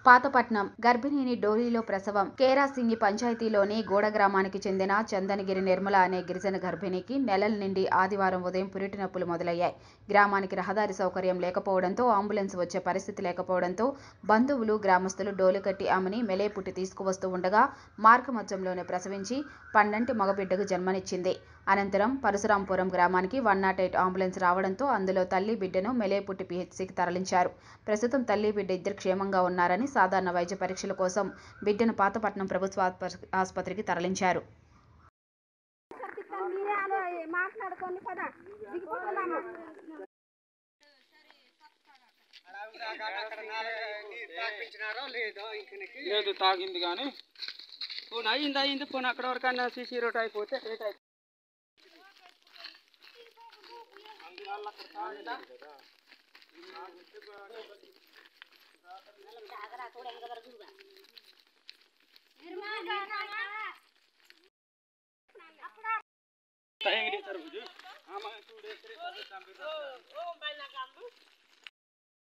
పాతపట్నం గర్భిణిని డోలీలో ప్రసవం కేరాసింగి పంచాయతీలోని గూడ గ్రామానికి చెందిన చందనగిరి నిర్మల అనే గిరిజన గర్భిణికి నెలల నుండి ఆదివారం ఉదయం పురిటి నొప్పులు మొదలయ్యాయి గ్రామానికి రహదారి సౌకర్యం లేకపోవడంతో అంబులెన్స్ వచ్చే పరిస్థితి లేకపోవడంతో బంధువులు గ్రామస్తులు డోలు కట్టి ఆమెని మెలేపుట్టి తీసుకువస్తూ ఉండగా మార్గమధ్యంలోనే ప్రసవించి పండంటి మగబిడ్డకు జన్మనిచ్చింది అనంతరం పరశురాంపురం గ్రామానికి వన్ నాట్ ఎయిట్ అంబులెన్స్ రావడంతో అందులో తల్లి బిడ్డను మెలేపుట్టి పిహెచ్సికి తరలించారు ప్రస్తుతం తల్లి బిడ్డ ఇద్దరు క్షేమంగా ఉన్నారని సాధారణ వైద్య పరీక్షల కోసం బిడ్డను పాతపట్నం ప్రభుత్వ ఆస్ప- ఆసుపత్రికి తరలించారు మీరే అలా మాట్లాడుకొని పద దిగిపోతున్నాము లేదు తాగింది కానీ పోనీ అయింది అయింది పోనీ అక్కడ వరకు అన్న సీసీ రోడ్ అయిపోతే లేట్ అయిపోతుంది టైం లేదు సార్ ఆమె టూ డేస్